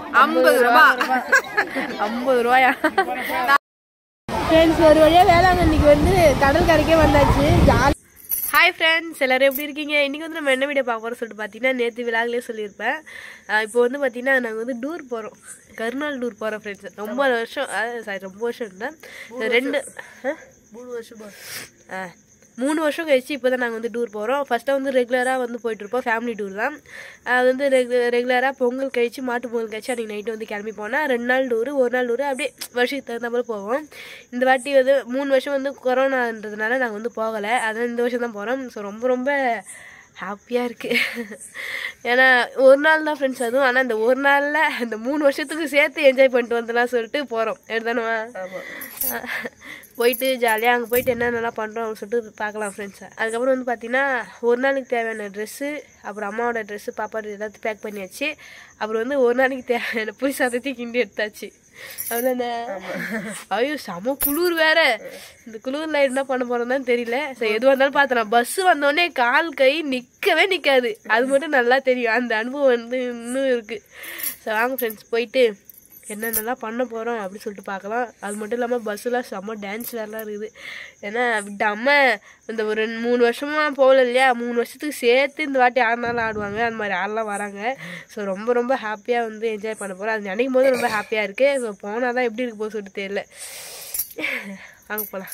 ஐம்பது ரூபா ஐம்பது ரூபாயா ஃப்ரெண்ட்ஸ் ஒரு வழியாக வேளாங்கண்ணிக்கு வந்து கடல் கரைக்கே வந்தாச்சு ஜாலி ஹாய் ஃப்ரெண்ட்ஸ் எல்லாரும் எப்படி இருக்கீங்க இன்றைக்கி வந்து நம்ம என்ன வீடியோ பார்க்க போகிறோம் சொல்லிட்டு பார்த்தீங்கன்னா நேற்று விழாவிலே சொல்லியிருப்பேன் ஆஹ் இப்போ வந்து பார்த்தீங்கன்னா நாங்கள் வந்து டூர் போகிறோம் கருநாள் டூர் போகிறோம் ஃப்ரெண்ட்ஸ் ரொம்ப வருஷம் சாரி ரொம்ப வருஷம் இல்லை ரெண்டு ஆ? மூணு வருஷமா ஆ மூணு வருஷம் கழிச்சு இப்போ தான் நாங்கள் வந்து டூர் போகிறோம் ஃபஸ்ட்டாக வந்து ரெகுலராக வந்து போயிட்டுருப்போம் ஃபேமிலி டூர் தான் அது வந்து ரெகு ரெகுலராக பொங்கல் கழிச்சு மாட்டு பொங்கல் கழிச்சு அன்றைக்கி நைட்டு வந்து கிளம்பி போனால் ரெண்டு நாள் டூரு ஒரு நாள் டூரு அப்படியே வருஷத்துக்கு தகுந்த மாதிரி போவோம் இந்த வாட்டி வந்து மூணு வருஷம் வந்து கொரோனான்றதுனால நாங்கள் வந்து போகலை அதான் இந்த வருஷம் தான் போகிறோம் ஸோ ரொம்ப ரொம்ப ஹாப்பியாக இருக்குது ஏன்னா ஒரு நாள் தான் ஃப்ரெண்ட்ஸ் அதுவும் ஆனால் இந்த ஒரு நாளில் இந்த மூணு வருஷத்துக்கு சேர்த்து என்ஜாய் பண்ணிட்டு வந்தலாம் சொல்லிட்டு போகிறோம் எடுத்தானுவா போயிட்டு ஜாலியாக அங்கே போயிட்டு என்னென்னலாம் பண்ணுறோம் அப்படின்னு சொல்லிட்டு பார்க்கலாம் ஃப்ரெண்ட்ஸை அதுக்கப்புறம் வந்து பார்த்தீங்கன்னா ஒரு நாளைக்கு தேவையான ட்ரெஸ்ஸு அப்புறம் அம்மாவோட ட்ரெஸ்ஸு பாப்பா எல்லாத்தையும் பேக் பண்ணியாச்சு அப்புறம் வந்து ஒரு நாளைக்கு தேவையான புளி சாதத்தையும் கிண்டி எடுத்தாச்சு அவ்வளோதானே ஐயோ செம குளிர் வேற இந்த குளிர்ல என்ன பண்ண போறோம்னு தெரியல சரி எதுவாக இருந்தாலும் பார்த்தேன் பஸ் வந்தோடனே கால் கை நிற்கவே நிற்காது அது மட்டும் நல்லா தெரியும் அந்த அனுபவம் வந்து இன்னும் இருக்கு சரி வாங்க ஃப்ரெண்ட்ஸ் போயிட்டு என்னென்னலாம் பண்ண போகிறோம் அப்படின்னு சொல்லிட்டு பார்க்கலாம் அது மட்டும் இல்லாமல் பஸ்ஸில் செம்ம டான்ஸ் வேறலாம் இருக்குது ஏன்னா விடாம இந்த ஒரு ரெண்டு மூணு வருஷமாக போகல இல்லையா மூணு வருஷத்துக்கு சேர்த்து இந்த வாட்டி ஆடினாலும் ஆடுவாங்க அந்த மாதிரி ஆடலாம் வராங்க ஸோ ரொம்ப ரொம்ப ஹாப்பியாக வந்து என்ஜாய் பண்ண போகிறோம் அது நினைக்கும் போது ரொம்ப ஹாப்பியாக இருக்குது ஸோ போனால் தான் எப்படி இருக்கு போக சொல்லிட்டு தெரியல வாங்க போகலாம்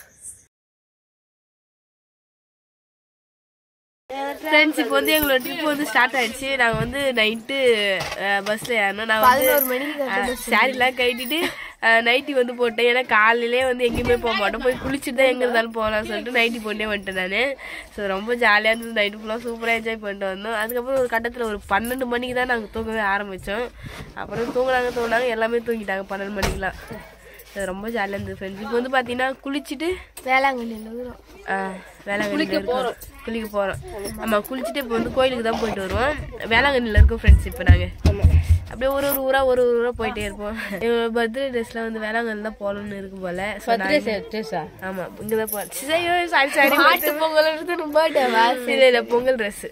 ஃப்ரெண்ட்ஸ் இப்போ வந்து எங்களோட ட்ரிப் வந்து ஸ்டார்ட் ஆயிடுச்சு நாங்கள் வந்து நைட்டு பஸ்ஸில் ஏறணும் நான் வந்து சாரிலாம் கட்டிட்டு நைட்டி வந்து போட்டேன் ஏன்னா காலையிலே வந்து எங்கேயுமே போக மாட்டோம் போய் குளிச்சுட்டு தான் எங்கே இருந்தாலும் போகலாம்னு சொல்லிட்டு நைட்டி போட்டே வந்துட்டேன் நான் ஸோ ரொம்ப ஜாலியாக இருந்தது நைட்டு ஃபுல்லாக சூப்பராக என்ஜாய் பண்ணிட்டு வந்தோம் அதுக்கப்புறம் ஒரு கட்டத்தில் ஒரு பன்னெண்டு மணிக்கு தான் நாங்கள் தூங்கவே ஆரம்பித்தோம் அப்புறம் தூங்குனாங்க தூங்கினாங்க எல்லாமே தூங்கிட்டாங்க பன்னெண்டு மணிக்கெலாம் அது ரொம்ப ஜாலியாக இருந்தது ஃப்ரெண்ட்ஸ் இப்போ வந்து பார்த்தீங்கன்னா குளிச்சுட்டு வேளாங்கண்ணியில் வேளாங்கண்ணியில் இருக்கோம் குளிக்க போகிறோம் ஆமாம் குளிச்சுட்டு இப்போ வந்து கோயிலுக்கு தான் போயிட்டு வருவோம் வேளாங்கண்ணியில் இருக்கோம் ஃப்ரெண்ட்ஸ் இப்போ நாங்கள் அப்படியே ஒரு ஒரு ஊராக ஒரு ஒரு ஊராக போயிட்டே இருப்போம் எங்களோட பர்த்டே ட்ரெஸ்லாம் வந்து வேளாங்கண்ணி தான் போகணும்னு இருக்கும் போல ட்ரெஸ்ஸா ஆமாம் இங்கே தான் போகிறேன் சாரி சாரி மாட்டு பொங்கல் பர்த்டேவா இல்லை இல்லை பொங்கல் ட்ரெஸ்ஸு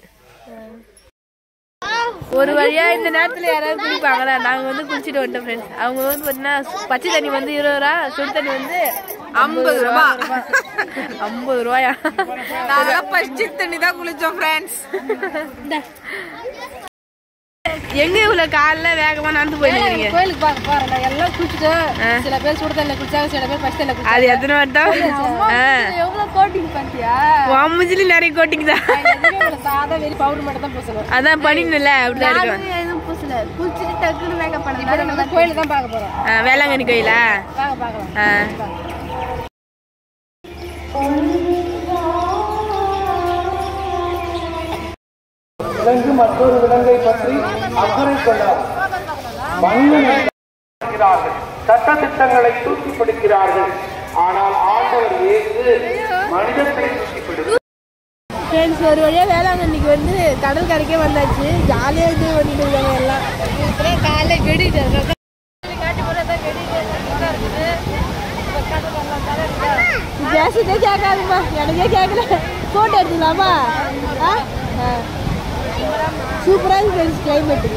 ஒரு வழியா இந்த நேரத்துல யாராவது குளிப்பாங்களா நாங்க வந்து குளிச்சுட்டு வந்துட்டோம் ஃப்ரெண்ட்ஸ் அவங்க வந்து பாத்தீங்கன்னா பச்சை தண்ணி வந்து இருபது ரூபா சுடு தண்ணி வந்து ஐம்பது ரூபா ஐம்பது ரூபாயா நாங்களாம் பச்சை தண்ணி தான் குளிச்சோம் ஃப்ரெண்ட்ஸ் எங்க இவ்வளவு காலைல வேகமா நடந்து போயிருக்கீங்க கோயிலுக்கு பார்க்க போறேன் நான் எல்லாம் குளிச்சுட்டு சில பேர் சுடு தண்ணியில் குளிச்சாங்க சில பேர் பச்சை தண்ணியில் அது எத்தனை வட்டம் குளிச்சாங்க எவ்வளோ கோட்டிங் பண்ணியா வாமுச்சிலி நிறைய கோட்டிக்குதா சாதா வெளி பவுடர் மட்டும் தான் பூசணும் அதான் பண்ணிடல அப்படிதான் இருக்கும் எதுவும் பூசல குளிச்சுட்டு டக்குனு மேக்கப் பண்ணி இப்போ நம்ம கோயிலுக்கு தான் பார்க்க போறோம் ஆ, வேளாங்கண்ணி கோயிலா வாங்க பார்க்கலாம் ஆ. விலங்கு மற்றொரு விலங்கை பற்றி அக்கறை கொண்டார் மனிதன் இருக்கிறார்கள் சட்டத்திட்டங்களை தூக்கி பிடிக்கிறார்கள் ஆனால் ஆண்டவர் இயேசு மனிதத்தை தூக்கி பிடிக்கிறார் ஃப்ரெண்ட்ஸ் ஒரு வழியாக வேளாங்கண்ணிக்கு வந்து கடல் கரைக்கே வந்தாச்சு ஜாலியாக இது பண்ணிட்டு இருக்காங்க எல்லாம் காலைல கெடிட்டு பேசுறதே கேட்காதுமா எனக்கே கேட்கல ஃபோட்டோ எடுத்துக்கலாமா ஆ சூப்பராக இருக்கு ஃப்ரெண்ட்ஸ் கிளைமேட்டு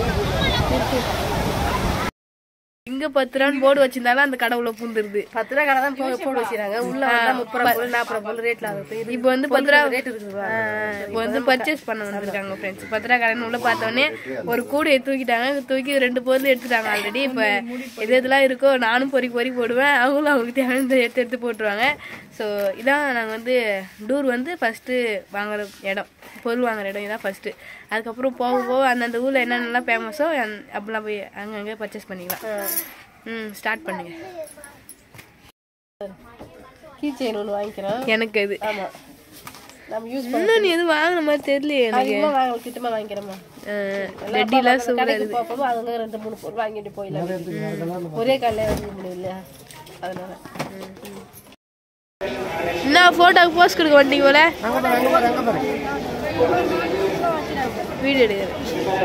இங்க பத்து ரூபான்னு போர்டு வச்சிருந்தாலும் அந்த கடவுள பூந்துருது பத்து ரூபா கடை தான் போக போட்டு வச்சிருக்காங்க உள்ள வந்தா முப்பது ரூபா பொருள் நாற்பது ரூபா பொருள் ரேட்ல ஆகுது இப்போ வந்து பத்து ரூபா ரேட் இருக்குது ஆ, இப்போ வந்து பர்ச்சேஸ் பண்ண வந்திருக்காங்க ஃப்ரெண்ட்ஸ் பத்து ரூபா கடன் உள்ள பார்த்தோன்னே ஒரு கூடையை தூக்கிட்டாங்க தூக்கி ரெண்டு பொருள் எடுத்துட்டாங்க ஆல்ரெடி இப்போ எது எதுலாம் இருக்கோ நானும் பொறி பொறி போடுவேன் அவங்களும் அவங்களுக்கு தேவையானதை எடுத்து எடுத்து போட்டுருவாங்க ஸோ இதான் நாங்கள் வந்து டூர் வந்து ஃபஸ்ட்டு வாங்குற இடம் பொருள் வாங்குற இடம் இதான் ஃபஸ்ட்டு அதுக்கப்புறம் போக போக அந்தந்த ஊரில் என்னென்னலாம் ஃபேமஸோ அப்படிலாம் போய் அங்கங்கே பர்ச்சேஸ் பண்ணிக்கலாம் ம் ஸ்டார்ட் பண்ணுங்க கீ செயின் ஒன்று வாங்கிக்கிறோம் எனக்கு இது ஆமா நம்ம யூஸ் இன்னும் நீ எதுவும் வாங்கின மாதிரி தெரியலையே எனக்கு அதிகமாக வாங்க கிட்டமா வாங்கிக்கிறோமா ரெட்டிலாம் சூப்பராக கடைக்கு போகும்போது அதுங்க ரெண்டு மூணு பொருள் வாங்கிட்டு போயிடலாம் ஒரே கல்லையே வாங்க முடியும் இல்லையா அதனால என்ன போட்டோக்கு போஸ்ட் கொடுக்க வந்தீங்க போல வீடியோ எடுக்கிறேன்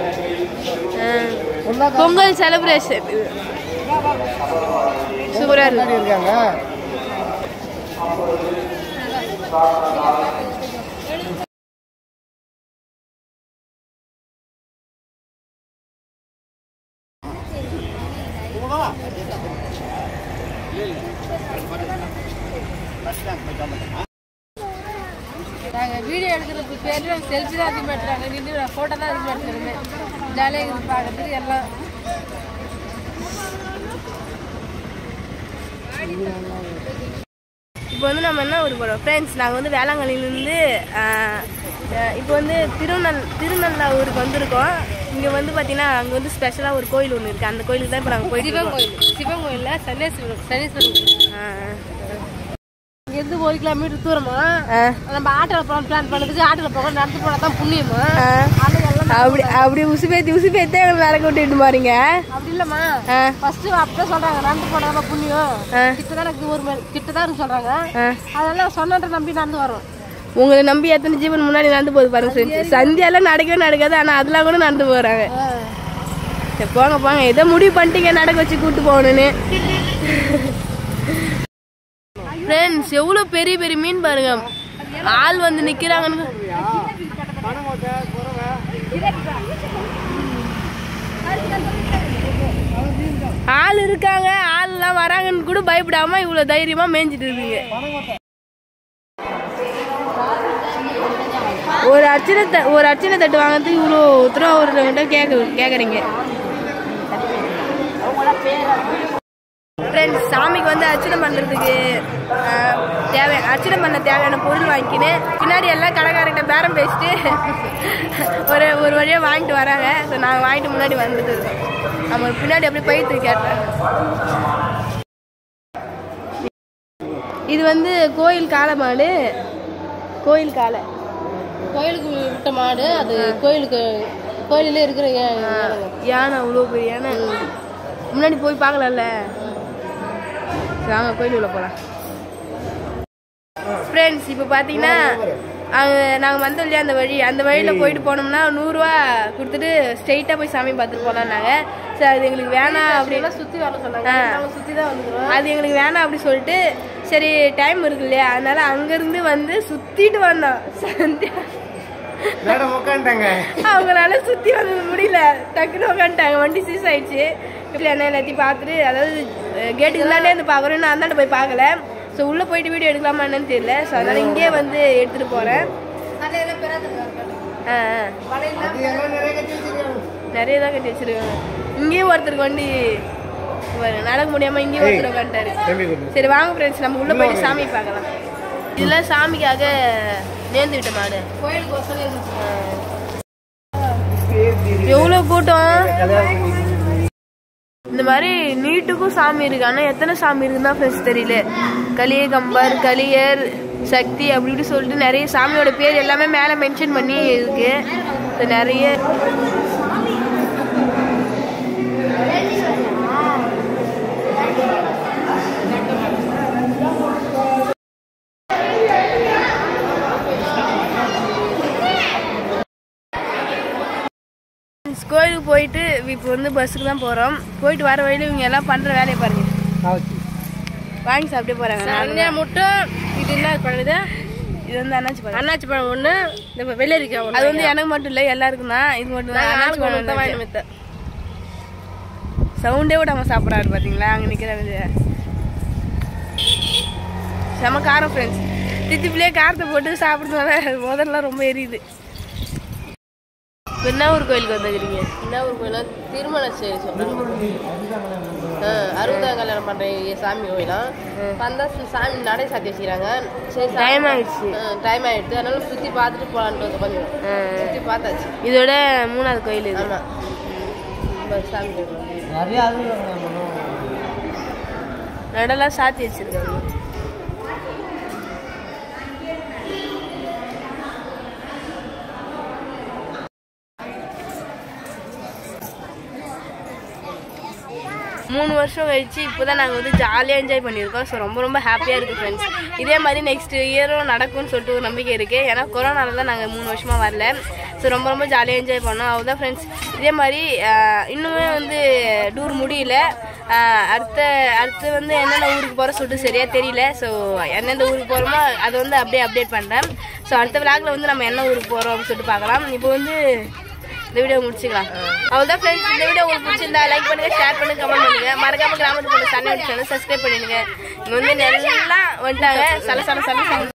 ஆ. பொங்கல் செலிப்ரேஷன் சூப்பரா இருக்கு இருக்காங்க நாங்கள் வீடியோ எடுக்கிறதுக்கு பேர் செல்ஃபி தான் அதிகமாக எடுக்கிறாங்க நின்று ஃபோட்டோ தான் அதிகமாக எடுக்கிறோமே ஜாலியாக இருக்குது பார்க்கறதுக்கு எல்லாம் இப்போ வந்து நம்ம என்ன ஊருக்கு போகிறோம் ஃப்ரெண்ட்ஸ் நாங்கள் வந்து வேளாங்கண்ணிலேருந்து இப்போ வந்து திருநெல் திருநெல்லா ஊருக்கு வந்திருக்கோம் இங்கே வந்து பார்த்தீங்கன்னா அங்கே வந்து ஸ்பெஷலாக ஒரு கோயில் ஒன்று இருக்குது அந்த கோயிலுக்கு தான் இப்போ நாங்கள் போயிட்டு சிவன் இருக்கோம் கோயில் சிவன் கோயிலில் சனீஸ்வரன் சனீஸ்வரன் ஆ, இங்கேருந்து ஒரு கிலோமீட்டர் தூரமா ஆ. நம்ம ஆட்டோவில் போகலாம் பிளான் பண்ணதுக்கு ஆட்டோவில் போக நடந்து போனால் தான் புண்ணியமா ஆ. ஆனால் எல்லாம் அப்படி அப்படி உசுபேத்தி உசுபேத்தி எங்களை வேலை கூட்டிட்டு பாருங்க அப்படி இல்லைம்மா ஆ ஃபர்ஸ்ட் அப்படிதான் சொல்றாங்க நடந்து போனா புண்ணியம் ஆ. கிட்ட தான் எனக்கு ஒரு மைல் கிட்ட தான் சொல்றாங்க ஆ. அதெல்லாம் சொன்னதை நம்பி நடந்து வரோம் உங்களை நம்பி எத்தனை ஜீவன் முன்னாடி நடந்து போகுது பாருங்க ஃப்ரெண்ட்ஸ் சந்தியாலாம் நடக்கவே நடக்காது ஆனால் அதெல்லாம் கூட நடந்து போகிறாங்க சரி போங்க போங்க ஏதோ முடிவு பண்ணிட்டீங்க நடக்க வச்சு கூட்டு போகணும்னு ஃப்ரெண்ட்ஸ் எவ்வளோ பெரிய பெரிய மீன் பாருங்க ஆள் வந்து நிற்கிறாங்கன்னு ஆள் இருக்காங்க ஆள்லாம் வராங்கன்னு கூட பயப்படாம இவ்வளோ தைரியமா மேய்ஞ்சிட்டு இருக்குங்க ஒரு அர்ச்சனை த- ஒரு அர்ச்சனை தட்டு வாங்குறதுக்கு இவ்வளோ உத்தரவா ஒருத்தவங்கிட்ட கேட்க கேட்குறீங்க ஃப்ரெண்ட்ஸ் சாமிக்கு வந்து அர்ச்சனை பண்ணுறதுக்கு தேவை அர்ச்சனை பண்ண தேவையான பொருள் வாங்கிக்கினேன் பின்னாடி எல்லாம் கடைக்காரர்கிட்ட பேரம் பேசிட்டு ஒரு ஒரு வழியாக வாங்கிட்டு வராங்க ஸோ நாங்கள் வாங்கிட்டு முன்னாடி வந்துட்டு இருக்கோம் நம்ம பின்னாடி அப்படியே போயிட்டு கேட்டேன் இது வந்து கோயில் காளை மாடு கோயில் காளை கோயிலுக்கு விட்ட மாடு அது கோயிலுக்கு கோயிலில் இருக்கிற ஏ- ஏனுங்க. யானை அவ்வளோ பெரிய யானை முன்னாடி போய் பார்க்கலாம்ல சரி, வாங்க கோயில் உள்ள போகலாம் ஃப்ரெண்ட்ஸ் இப்போ பார்த்தீங்கன்னா அங்கே நாங்கள் வந்தோம் இல்லையா அந்த வழி அந்த வழியில் போயிட்டு போனோம்னா நூறுரூவா கொடுத்துட்டு ஸ்ட்ரெயிட்டாக போய் சாமி பார்த்துட்டு போகலான்னாங்க சரி அது எங்களுக்கு வேணாம் அப்படின்னா எல்லாம் சுற்றி வர சொன்னாங்க ஆ. நாங்கள் சுற்றி தான் வந்துக்கிறோம் அது எங்களுக்கு வேணாம் அப்படி சொல்லிட்டு சரி டைம் இருக்கு இல்லையா அதனால அங்கேருந்து வந்து சுற்றிட்டு வந்தோம் சந்தியா மேடம் உட்காந்துட்டாங்க அவங்களால சுத்தி வந்தது முடியல டக்குன்னு உட்காந்துட்டாங்க வண்டி சீஸ் ஆயிடுச்சு வீட்டில் என்ன எல்லாத்தையும் பார்த்துட்டு அதாவது கேட்டுக்கு இந்தாண்டே இருந்து பார்க்குறோம் நான் அந்தாண்ட போய் பார்க்கல ஸோ உள்ளே போயிட்டு வீடியோ எடுக்கலாமா என்னன்னு தெரியல ஸோ அதனால இங்கேயே வந்து எடுத்துட்டு போகிறேன் ஆ ஆ. நிறைய தான் கட்டி வச்சிருக்காங்க இங்கேயும் ஒருத்தருக்கு வண்டி பாருங்க, நடக்க முடியாம இங்கேயும் ஒருத்தர் உட்காந்துட்டாரு சரி வாங்க ஃப்ரெண்ட்ஸ் நம்ம உள்ள போயிட்டு சாமி பார்க்கலாம் இதெல்லாம் சாமிக்காக நேர்ந்து விட்ட மாடு கோயிலுக்கு வசதி இருந்துச்சு எவ்வளோ கூட்டம் இந்த மாதிரி நீட்டுக்கும் சாமி இருக்கு ஆனா எத்தனை சாமி இருக்குன்னா ஃப்ரெண்ட்ஸ் தெரியல கலிய கம்பர் கலியர் சக்தி அப்படி இப்படி சொல்லிட்டு நிறைய சாமியோட பேர் எல்லாமே மேலே மென்ஷன் பண்ணி இருக்கு இது நிறைய கோயிலுக்கு போயிட்டு இப்போ வந்து பஸ்ஸுக்கு தான் போகிறோம் போயிட்டு வர வழியில இவங்க எல்லாம் பண்ணுற வேலையை பாருங்க வாங்கி சாப்பிட்டே போகிறாங்க சரண்யா மட்டும் இது என்ன பண்ணுது இது வந்து அண்ணாச்சி பழம் அண்ணாச்சி பழம் ஒன்று இந்த வெள்ளரிக்காய் ஒன்று அது வந்து எனக்கு மட்டும் இல்லை எல்லாருக்கும் தான் இது மட்டும் தான் அண்ணாச்சி நாங்கள் தான் வாங்கி பழம் மித்த சவுண்டே விடாம சாப்பிட்றாரு பார்த்தீங்களா அங்கே நிற்கிறாரு செம காரம் ஃப்ரெண்ட்ஸ் தித்திப்பிலே காரத்தை போட்டு சாப்பிட்றதுனால முதல்லாம் ரொம்ப எரியுது இப்ப என்ன ஒரு கோயிலுக்கு வந்துக்கிறீங்க என்ன ஒரு கோயிலா திருமண சரி சொல்றாங்க அறுபதாம் கல்யாணம் பண்ற சாமி கோயிலாம் வந்தா சு- சாமி நடை சாத்தி வச்சுக்கிறாங்க சரி டைம் ஆயிடுச்சு டைம் ஆயிடுது அதனால சுத்தி பார்த்துட்டு போலான்ட்டு வந்து கொஞ்சம் ஆ. சுத்தி பார்த்தாச்சு இதோட மூணாவது கோயில் இது ஆமா ரொம்ப சாமி கோயில் நடலாம் சாத்தி வச்சிருக்காங்க மூணு வருஷம் கழிச்சு இப்போ தான் நாங்கள் வந்து ஜாலியாக என்ஜாய் பண்ணியிருக்கோம் ஸோ ரொம்ப ரொம்ப ஹாப்பியாக இருக்குது ஃப்ரெண்ட்ஸ் இதே மாதிரி நெக்ஸ்ட் இயரும் நடக்கும்னு சொல்லிட்டு ஒரு நம்பிக்கை இருக்குது ஏன்னா கொரோனால தான் நாங்கள் மூணு வருஷமாக வரல ஸோ ரொம்ப ரொம்ப ஜாலியாக என்ஜாய் பண்ணோம் அவ்வளோதான் ஃப்ரெண்ட்ஸ் இதே மாதிரி ஆஹ், இன்னுமே வந்து டூர் முடியல ஆஹ், அடுத்த அடுத்து வந்து என்னென்ன ஊருக்கு போகிற சொல்லிட்டு சரியாக தெரியல ஸோ எந்தெந்த ஊருக்கு போகிறோமோ அதை வந்து அப்படியே அப்டேட் பண்ணுறேன் ஸோ அடுத்த விளாகில் வந்து நம்ம என்ன ஊருக்கு போகிறோம் அப்படின்னு சொல்லிட்டு பார்க்கலாம் இப்போ வந்து இந்த வீடியோ முடிச்சுக்கலாம் அவ்வளோதான் ஃப்ரெண்ட்ஸ் இந்த வீடியோ உங்களுக்கு பிடிச்சிருந்தா லைக் பண்ணுங்க ஷேர் பண்ணுங்க கமெண்ட் பண்ணுங்க மறக்காம கிராமத்து பொண்ணு சண்டை சேனல் சப்ஸ்கிரைப் பண்ணிடுங்க இங்க வந்து நல்லா வந்துட்டாங்க சல சல சல சல